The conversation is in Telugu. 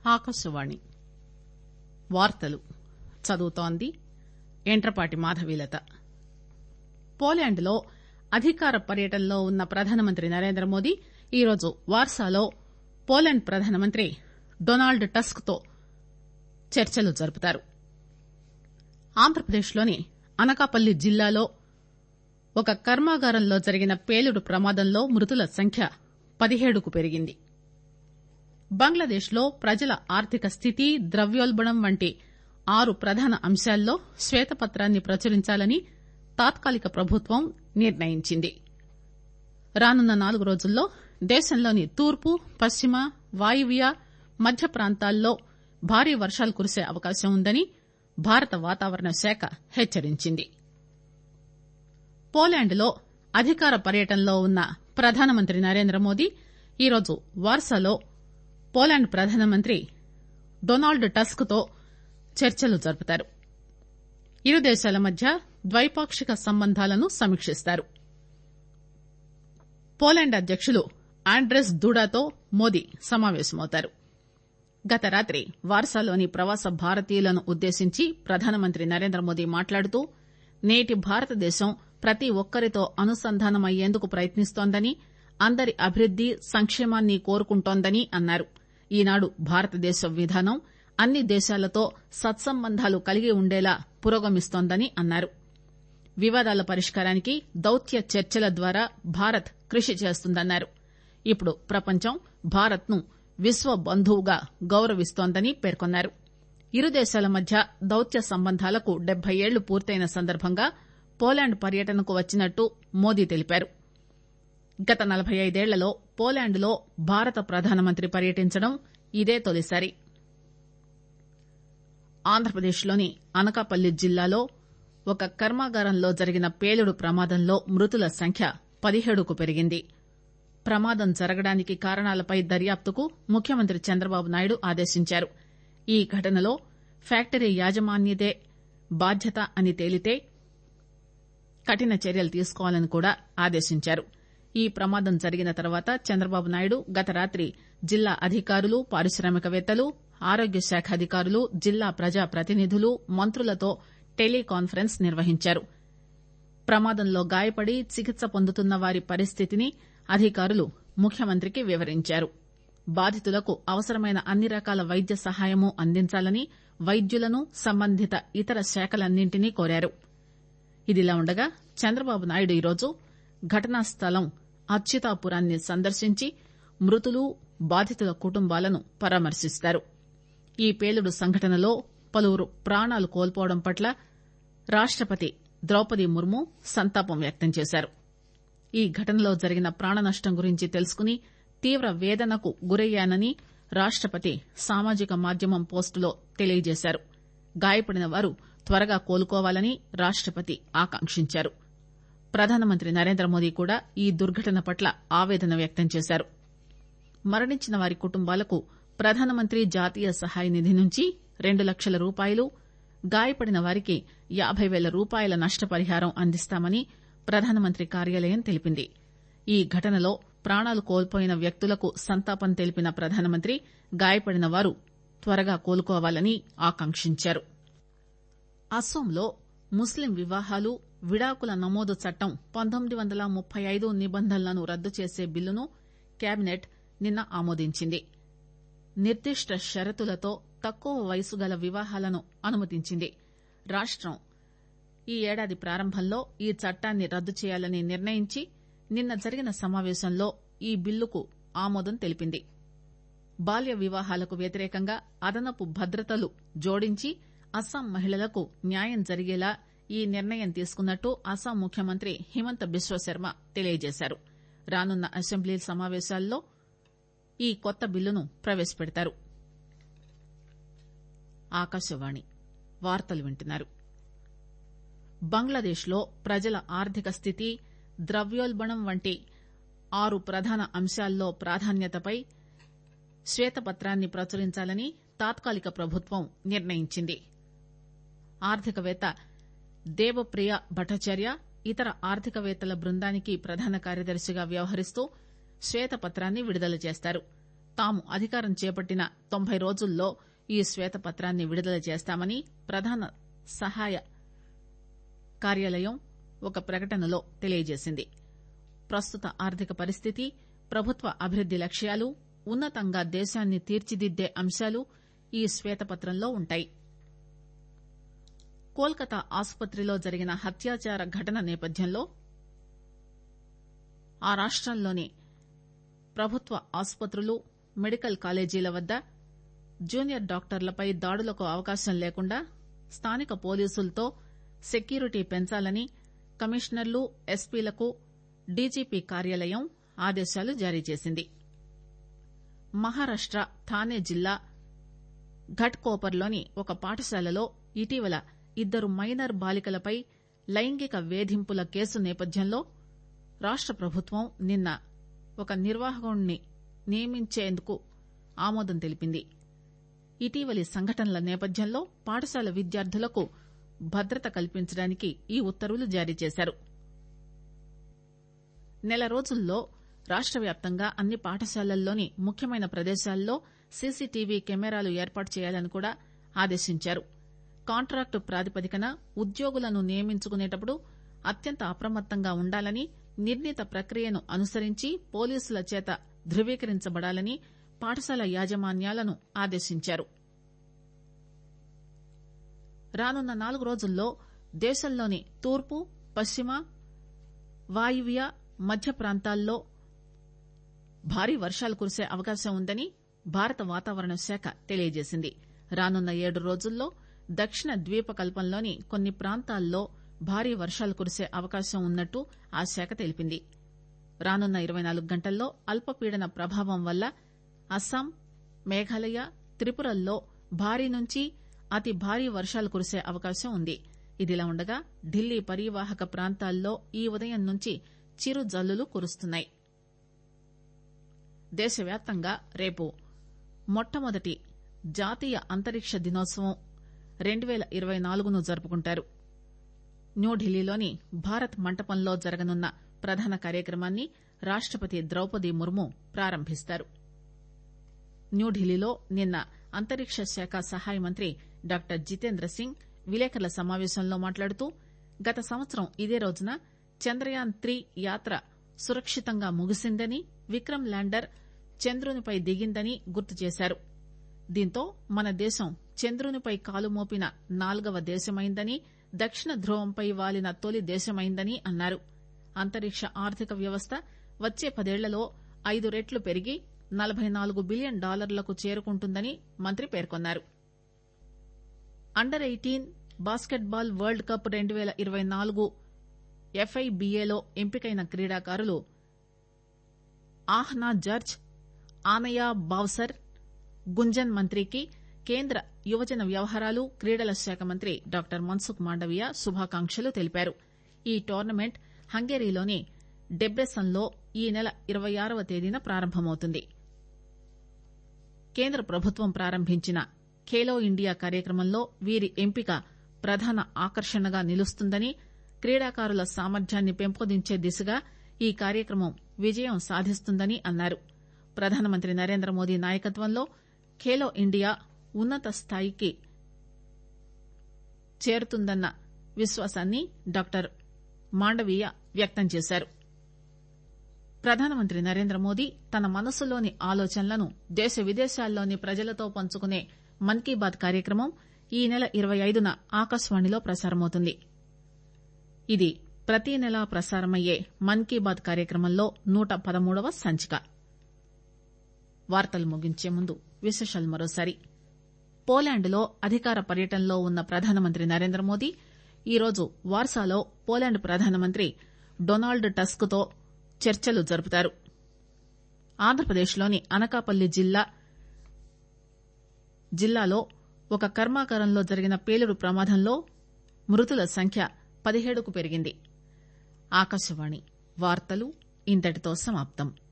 ఆకాశవాణి వార్తలు చదువుతోంది యంట్రపాటి మాధవీలత పోలాండ్ లో అధికార పర్యటనలో ఉన్న ప్రధానమంత్రి నరేంద్రమోదీ ఈరోజు వార్సాలో పోలాండ్ ప్రధానమంత్రి డొనాల్డ్ టస్క్ తో చర్చలు జరుపుతారు ఆంధ్రప్రదేశ్ లోని అనకాపల్లి జిల్లాలో ఒక కర్మాగారంలో జరిగిన పేలుడు ప్రమాదంలో మృతుల సంఖ్య పదిహేడుకు పెరిగింది బంగ్లాదేశ్ లో ప్రజల ఆర్థిక స్థితి ద్రవ్యోల్బణం వంటి ఆరు ప్రధాన అంశాల్లో శ్వేతపత్రాన్ని ప్రచురించాలని తాత్కాలిక ప్రభుత్వం నిర్ణయించింది రానున్న నాలుగు రోజుల్లో దేశంలోని తూర్పు పశ్చిమ వాయువ్య మధ్య ప్రాంతాల్లో భారీ వర్షాలు కురిసే అవకాశం ఉందని భారత వాతావరణ శాఖ హెచ్చరించింది పోలాండ్ లో అధికార పర్యటనలో ఉన్న ప్రధానమంత్రి నరేంద్రమోదీ ఈరోజు వార్సాలో పోలాండ్ ప్రధానమంత్రి డొనాల్డ్ టస్క్ తో చర్చలు జరుపుతారు ఇరు దేశాల మధ్య ద్వైపాక్షిక సంబంధాలను సమీకిస్తారు పోలాండ్ అధ్యకులు ఆండ్రెస్ దూడాతో మోదీ సమావేశమవుతారు గత రాత్రి వార్సాలోని ప్రవాస భారతీయులను ఉద్దేశించి ప్రధానమంత్రి నరేంద్రమోదీ మాట్లాడుతూ నేటి భారతదేశం ప్రతి ఒక్కరితో అనుసంధానమయ్యేందుకు ప్రయత్నిస్తోందని అందరి అభివృద్ది సంక్షేమాన్ని కోరుకుంటోందని అన్నారు ఈనాడు భారతదేశ విధానం అన్ని దేశాలతో సత్సంబంధాలు కలిగి ఉండేలా పురోగమిస్తోందని అన్నారు వివాదాల పరిష్కారానికి దౌత్య చర్చల ద్వారా భారత్ కృషి చేస్తుందన్నారు ఇప్పుడు ప్రపంచం భారత్ ను విశ్వ బంధువుగా గౌరవిస్తోందని పేర్కొన్నారు ఇరు దేశాల మధ్య దౌత్య సంబంధాలకు డెబ్బై ఏళ్లు పూర్తయిన సందర్భంగా పోలాండ్ పర్యటనకు వచ్చినట్టు మోదీ తెలిపారు గత నలబై ఐదేళ్లలో పోలాండ్ లో భారత ప్రధానమంత్రి పర్యటించడం ఇదే తొలిసారి ఆంధ్రప్రదేశ్ లోని అనకాపల్లి జిల్లాలో ఒక కర్మాగారంలో జరిగిన పేలుడు ప్రమాదంలో మృతుల సంఖ్య పదిహేడుకు పెరిగింది ప్రమాదం జరగడానికి కారణాలపై దర్యాప్తుకు ముఖ్యమంత్రి చంద్రబాబు నాయుడు ఆదేశించారు ఈ ఘటనలో ఫ్యాక్టరీ యాజమాన్యదే బాధ్యత అని తేలితే కఠిన చర్యలు తీసుకోవాలని కూడా ఆదేశించారు ఈ ప్రమాదం జరిగిన తర్వాత చంద్రబాబు నాయుడు గత రాత్రి జిల్లా అధికారులు పారిశ్రామికవేత్తలు ఆరోగ్య శాఖ అధికారులు జిల్లా ప్రజా ప్రతినిధులు మంత్రులతో టెలికాన్ఫరెన్స్ నిర్వహించారు ప్రమాదంలో గాయపడి చికిత్స పొందుతున్న వారి పరిస్థితిని అధికారులు ముఖ్యమంత్రికి వివరించారు బాధితులకు అవసరమైన అన్ని రకాల వైద్య సహాయమూ అందించాలని వైద్యులను సంబంధిత ఇతర శాఖలన్నింటినీ కోరారు ఇదిలా ఉండగా చంద్రబాబు నాయుడు ఈరోజు ఘటనా స్థలం అచ్యుతాపురాన్ని సందర్శించి మృతులు బాధితుల కుటుంబాలను పరామర్శిస్తారు ఈ పేలుడు సంఘటనలో పలువురు ప్రాణాలు కోల్పోవడం పట్ల రాష్టపతి ద్రౌపది ముర్ము సంతాపం వ్యక్తం చేశారు ఈ ఘటనలో జరిగిన ప్రాణ నష్టం గురించి తెలుసుకుని తీవ్ర వేదనకు గురయ్యానని రాష్టపతి సామాజిక మాధ్యమం పోస్టులో తెలియజేశారు గాయపడిన వారు త్వరగా కోలుకోవాలని రాష్టపతి ఆకాంక్షించారు ప్రధానమంత్రి నరేంద్రమోదీ కూడా ఈ దుర్ఘటన పట్ల ఆవేదన వ్యక్తం చేశారు మరణించిన వారి కుటుంబాలకు ప్రధానమంత్రి జాతీయ సహాయ నిధి నుంచి రెండు లక్షల రూపాయలు గాయపడిన వారికి యాబై పేల రూపాయల నష్టపరిహారం అందిస్తామని ప్రధానమంత్రి కార్యాలయం తెలిపింది ఈ ఘటనలో ప్రాణాలు కోల్పోయిన వ్యక్తులకు సంతాపం తెలిపిన ప్రధానమంత్రి గాయపడిన వారు త్వరగా కోలుకోవాలని ఆకాంక్షించారు అస్సోంలో ముస్లిం వివాహాలు విడాకుల నమోదు చట్టం పంతొమ్మిది వందల ముప్పై ఐదు నిబంధనలను రద్దు చేసే బిల్లును కేబినెట్ నిన్న ఆమోదించింది నిర్దిష్ట షరతులతో తక్కువ వయసు గల వివాహాలను అనుమతించింది రాష్టం ఈ ఏడాది ప్రారంభంలో ఈ చట్టాన్ని రద్దు చేయాలని నిర్ణయించి నిన్న జరిగిన సమావేశంలో ఈ బిల్లుకు ఆమోదం తెలిపింది బాల్య వివాహాలకు వ్యతిరేకంగా అదనపు భద్రతలు జోడించి అస్సాం మహిళలకు న్యాయం జరిగేలా ఈ నిర్ణయం తీసుకున్నట్టు అస్సాం ముఖ్యమంత్రి హిమంత బిశ్వశర్మ తెలియజేశారు రానున్న అసెంబ్లీ సమావేశాల్లో ఈ కొత్త బిల్లును ప్రవేశపెడతారు ఆకాశవాణి వార్తలు వింటున్నారు బంగ్లాదేశ్ లో ప్రజల ఆర్థిక స్థితి ద్రవ్యోల్బణం వంటి ఆరు ప్రధాన అంశాల్లో ప్రాధాన్యతపై శ్వేతపత్రాన్ని ప్రచురించాలని తాత్కాలిక ప్రభుత్వం నిర్ణయించింది ఆర్థికవేత్త దేవప్రియ భట్టాచార్య ఇతర ఆర్థికవేత్తల బృందానికి ప్రధాన కార్యదర్శిగా వ్యవహరిస్తూ శ్వేతపత్రాన్ని విడుదల చేస్తారు తాము అధికారం చేపట్టిన తొంభై రోజుల్లో ఈ శ్వేతపత్రాన్ని విడుదల చేస్తామని ప్రధాన సహాయ కార్యాలయం ఒక ప్రకటనలో తెలియజేసింది ప్రస్తుత ఆర్థిక పరిస్థితి ప్రభుత్వ అభివృద్ది లక్ష్యాలు ఉన్నతంగా దేశాన్ని తీర్చిదిద్దే అంశాలు ఈ శ్వేతపత్రంలో ఉంటాయి కోల్కతా ఆసుపత్రిలో జరిగిన హత్యాచార ఘటన నేపథ్యంలో ఆ రాష్టంలోని ప్రభుత్వ ఆసుపత్రులు మెడికల్ కాలేజీల వద్ద జూనియర్ డాక్టర్లపై దాడులకు అవకాశం లేకుండా స్థానిక పోలీసులతో సెక్యూరిటీ పెంచాలని కమిషనర్లు ఎస్పీలకు డీజీపీ కార్యాలయం ఆదేశాలు జారీ చేసింది మహారాష్ట థానే జిల్లా ఘట్కోపర్లోని ఒక పాఠశాలలో ఇటీవల ఇద్దరు మైనర్ బాలికలపై లైంగిక వేధింపుల కేసు నేపథ్యంలో రాష్ట ప్రభుత్వం నిన్న ఒక నిర్వాహకుడిని నియమించేందుకు ఆమోదం తెలిపింది ఇటీవలి సంఘటనల నేపథ్యంలో పాఠశాల విద్యార్థులకు భద్రత కల్పించడానికి ఈ ఉత్తర్వులు జారీ చేశారు నెల రోజుల్లో రాష్ట వ్యాప్తంగా అన్ని పాఠశాలల్లోని ముఖ్యమైన ప్రదేశాల్లో సీసీటీవీ కెమెరాలు ఏర్పాటు చేయాలని కూడా ఆదేశించారు కాంట్రాక్టు ప్రాతిపదికన ఉద్యోగులను నియమించుకునేటప్పుడు అత్యంత అప్రమత్తంగా ఉండాలని నిర్ణీత ప్రక్రియను అనుసరించి పోలీసుల చేత ధృవీకరించబడాలని పాఠశాల యాజమాన్యాలను ఆదేశించారు రానున్న నాలుగు రోజుల్లో దేశంలోని తూర్పు పశ్చిమ వాయువ్య మధ్య ప్రాంతాల్లో భారీ వర్షాలు కురిసే అవకాశం ఉందని భారత వాతావరణ శాఖ తెలియజేసింది రానున్న ఏడు రోజుల్లో దక్షిణ ద్వీపకల్పంలోని కొన్ని ప్రాంతాల్లో భారీ వర్షాలు కురిసే అవకాశం ఉన్నట్టు ఆ శాఖ తెలిపింది రానున్న ఇరవై నాలుగు గంటల్లో అల్పపీడన ప్రభావం వల్ల అస్సాం మేఘాలయ త్రిపురల్లో భారీ నుంచి అతి భారీ వర్షాలు కురిసే అవకాశం ఉంది ఇదిలా ఉండగా ఢిల్లీ పరీవాహక ప్రాంతాల్లో ఈ ఉదయం నుంచి చిరు జల్లులు కురుస్తున్నాయి దేశవ్యాప్తంగా రేపు మొట్టమొదటి జాతీయ అంతరిక్ష దినోత్సవం రెండు పేల ఇరవై నాలుగును జరుపుకుంటారు న్యూఢిల్లీలోని భారత్ మంటపంలో జరగనున్న ప్రధాన కార్యక్రమాన్ని రాష్టపతి ద్రౌపది ముర్ము ప్రారంభిస్తారు న్యూఢిల్లీలో నిన్న అంతరిక్ష శాఖ సహాయ మంత్రి డాక్టర్ జితేంద్ర సింగ్ విలేకరుల సమావేశంలో మాట్లాడుతూ గత సంవత్సరం ఇదే రోజున చంద్రయాన్ త్రీ యాత్ర సురక్షితంగా ముగిసిందని విక్రమ్ ల్యాండర్ చంద్రునిపై దిగిందని గుర్తు చేశారు దీంతో మన దేశం చంద్రునిపై కాలు మోపిన నాల్గవ దేశమైందని దక్షిణ ధ్రువంపై వాలిన తొలి దేశమైందని అన్నారు అంతరిక్ష ఆర్థిక వ్యవస్థ వచ్చే పదేళ్లలో ఐదు రెట్లు పెరిగి నలబై నాలుగు బిలియన్ డాలర్లకు చేరుకుంటుందని మంత్రి పేర్కొన్నారు under eighteen basketball world cup రెండు పేల ఇరవై నాలుగు ఎఫ్ఐబిఏలో ఎంపికైన క్రీడాకారులు ఆహ్నా జర్జ్ ఆనయా బావ్సర్ గుంజన్ మంత్రికి కేంద్ర యువజన వ్యవహారాలు క్రీడల శాఖ మంత్రి డాక్టర్ మన్సుఖ్ మాండవీయ శుభాకాంక్షలు తెలిపారు ఈ టోర్నమెంట్ హంగేరీలోని డెబ్రెసన్లో ఈ నెల ఇరవై ఆరవ తేదీన ప్రారంభమవుతుంది కేంద్ర ప్రభుత్వం ప్రారంభించిన ఖేలో ఇండియా కార్యక్రమంలో వీరి ఎంపిక ప్రధాన ఆకర్షణగా నిలుస్తుందని క్రీడాకారుల సామర్థ్యాన్ని పెంపొందించే దిశగా ఈ కార్యక్రమం విజయం సాధిస్తుందని అన్నారు ప్రధానమంత్రి నరేంద్ర మోదీ నాయకత్వంలో ఖేలో ఇండియా ఉన్నత స్థాయికి చేరుతుందన్న విశ్వాసాన్ని డాక్టర్ మాండవీయ వ్యక్తం చేశారు ప్రధానమంత్రి నరేంద్ర మోదీ తన మనసులోని ఆలోచనలను దేశ విదేశాల్లోని ప్రజలతో పంచుకునే మన్ కీ బాత్ కార్యక్రమం ఈ నెల ఇరవై ఐదున ఆకాశవాణిలో ప్రసారమవుతుంది ఇది ప్రతి నెలా ప్రసారమయ్యే మన్ కీ బాత్ కార్యక్రమంలో నూట పదమూడవ సంచిక వార్తలు ముగించే ముందు విశేషాలు మరోసారి పోలాండ్లో అధికార పర్యటనలో ఉన్న ప్రధానమంత్రి నరేంద్ర మోదీ ఈరోజు వార్సాలో పోలాండ్ ప్రధానమంత్రి డొనాల్డ్ టస్క్ తో చర్చలు జరుపుతారు ఆంధ్రప్రదేశ్లోని అనకాపల్లి జిల్లా జిల్లాలో ఒక కర్మాగారంలో జరిగిన పేలుడు ప్రమాదంలో మృతుల సంఖ్య పదిహేడుకు పెరిగింది ఆకాశవాణి వార్తలు ఇంతటితో సమాప్తం